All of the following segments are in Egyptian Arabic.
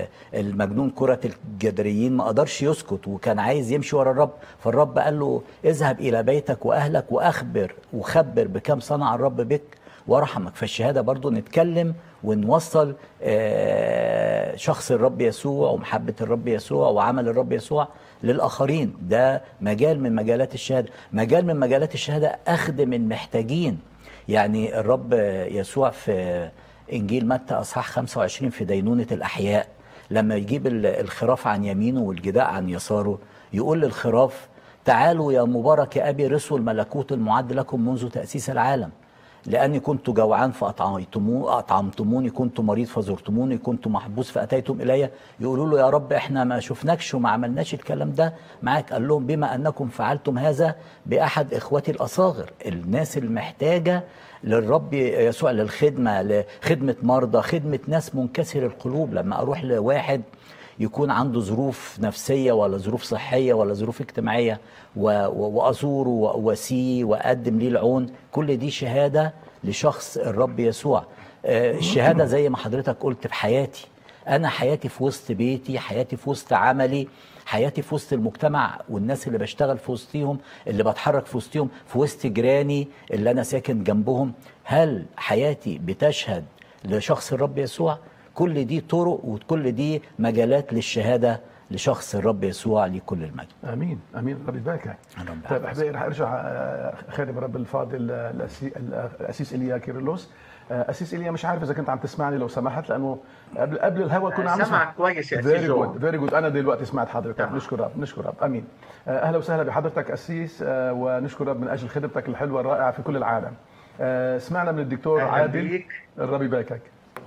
ال- المجنون كرة الجدريين ما قدرش يسكت وكان عايز يمشي ورا الرب فالرب قال له اذهب إلى بيتك وأهلك وأخبر وخبر بكم صنع الرب بك ورحمك فالشهادة برضو نتكلم ونوصل آه، شخص الرب يسوع ومحبة الرب يسوع وعمل الرب يسوع للآخرين ده مجال من مجالات الشهادة مجال من مجالات الشهادة أخدم المحتاجين يعني الرب يسوع في إنجيل متى أصحاح 25 في دينونة الأحياء لما يجيب ال- الخراف عن يمينه والجداء عن يساره يقول للخراف تعالوا يا مبارك يا أبي رسوا الملكوت المعد لكم منذ تأسيس العالم لأني كنت جوعان فأطعمتمو أطعمتموني كنت مريض فزرتموني كنت محبوس فأتيتم إلي يقولوا له يا رب إحنا ما شفناكش وما عملناش الكلام ده معاك قال لهم بما أنكم فعلتم هذا بأحد إخوتي الأصاغر الناس المحتاجة للرب يسوع للخدمة لخدمة مرضى خدمة ناس منكسر القلوب لما أروح لواحد يكون عنده ظروف نفسية ولا ظروف صحية ولا ظروف اجتماعية و- و- وأزوره وأواسيه وأقدم ليه العون كل دي شهادة لشخص الرب يسوع آه، الشهادة زي ما حضرتك قلت في حياتي أنا حياتي في وسط بيتي حياتي في وسط عملي حياتي في وسط المجتمع والناس اللي بشتغل في وسطهم اللي بتحرك في وسطهم في وسط جيراني اللي أنا ساكن جنبهم هل حياتي بتشهد لشخص الرب يسوع كل دي طرق وكل دي مجالات للشهاده لشخص الرب يسوع لكل المجد امين امين ربي يباركك رب طيب يحفظك. احبائي رح ارجع آه، خادم الرب الفاضل آه، الأسي- الاسيس ايليا كيرلس آه، اسيس ايليا مش عارف اذا كنت عم تسمعني لو سمحت لانه قبل قبل الهوا كنا عم سمعك كويس يا فيري أسيس جود جو. فيري جود انا دلوقتي سمعت حضرتك تمام. نشكر رب نشكر رب امين آه، اهلا وسهلا بحضرتك اسيس آه، ونشكر رب من اجل خدمتك الحلوه الرائعه في كل العالم آه، سمعنا من الدكتور أهلاً عادل بيك. الرب يباركك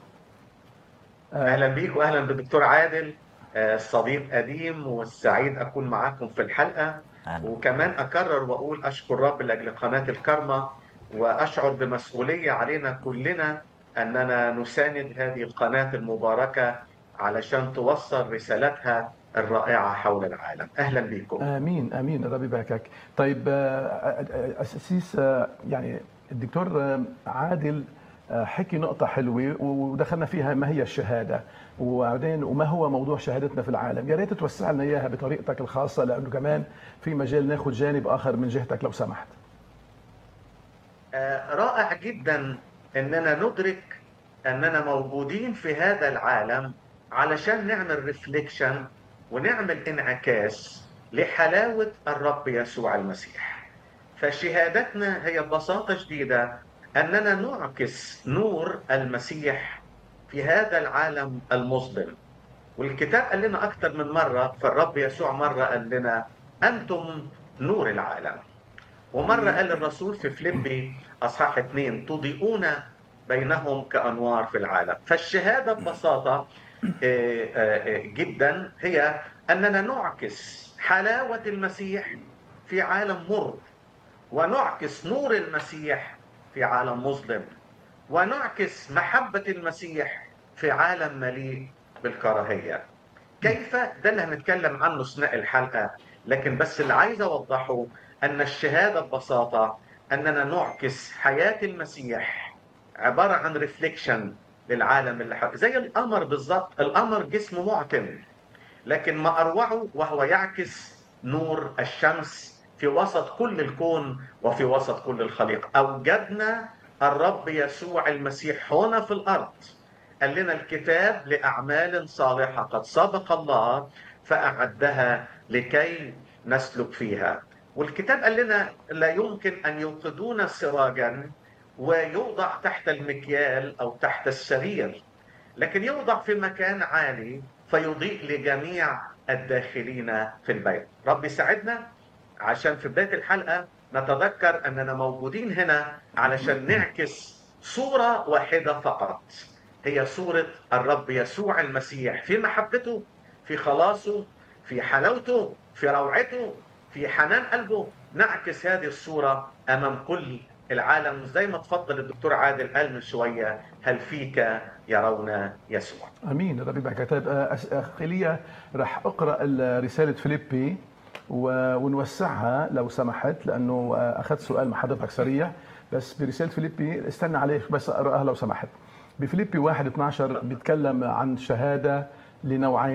اهلا بيك واهلا بالدكتور عادل آه، صديق قديم والسعيد اكون معاكم في الحلقه أهلاً. وكمان اكرر واقول اشكر رب لاجل قناه الكرمه واشعر بمسؤوليه علينا كلنا اننا نساند هذه القناه المباركه علشان توصل رسالتها الرائعه حول العالم اهلا بكم امين امين الرب يباركك طيب آه، آه، اسيس آه، يعني الدكتور آه، عادل آه، حكي نقطة حلوة ودخلنا فيها ما هي الشهادة وبعدين وما هو موضوع شهادتنا في العالم يا ريت توسع لنا اياها بطريقتك الخاصة لانه كمان في مجال ناخذ جانب اخر من جهتك لو سمحت آه، رائع جدا اننا ندرك اننا موجودين في هذا العالم علشان نعمل ريفليكشن ونعمل انعكاس لحلاوة الرب يسوع المسيح فشهادتنا هي ببساطة شديدة اننا نعكس نور المسيح في هذا العالم المظلم والكتاب قال لنا اكثر من مرة فالرب يسوع مرة قال لنا انتم نور العالم ومرة قال الرسول في فيليبي أصحاح اثنين تضيئون بينهم كأنوار في العالم فالشهادة ببساطة آه، آه، جدا هي أننا نعكس حلاوة المسيح في عالم مر ونعكس نور المسيح في عالم مظلم ونعكس محبة المسيح في عالم مليء بالكراهية كيف ده اللي هنتكلم عنه اثناء الحلقه لكن بس اللي عايز اوضحه ان الشهاده ببساطه اننا نعكس حياه المسيح عباره عن ريفليكشن للعالم اللي حواليه زي القمر بالظبط القمر جسم معتم لكن ما اروعه وهو يعكس نور الشمس في وسط كل الكون وفي وسط كل الخليقه اوجدنا الرب يسوع المسيح هنا في الارض قال لنا الكتاب لأعمال صالحة قد سبق الله فأعدها لكي نسلك فيها والكتاب قال لنا لا يمكن أن يوقدون سراجا ويوضع تحت المكيال أو تحت السرير لكن يوضع في مكان عالي فيضيء لجميع الداخلين في البيت رب يساعدنا عشان في بداية الحلقة نتذكر أننا موجودين هنا علشان نعكس صورة واحدة فقط هي صورة الرب يسوع المسيح في محبته في خلاصه في حلاوته في روعته في حنان قلبه نعكس هذه الصورة أمام كل العالم زي ما تفضل الدكتور عادل قال من شوية هل فيك يرون يسوع امين الرب يباركك طيب آه، أس- اخ ايليا رح اقرا ال- رساله فيليبي و- ونوسعها لو سمحت لانه آه، اخذت سؤال مع حضرتك سريع بس برساله فيليبي استنى عليك بس اقراها لو سمحت بفيليبي 1 12 بيتكلم عن شهاده لنوعين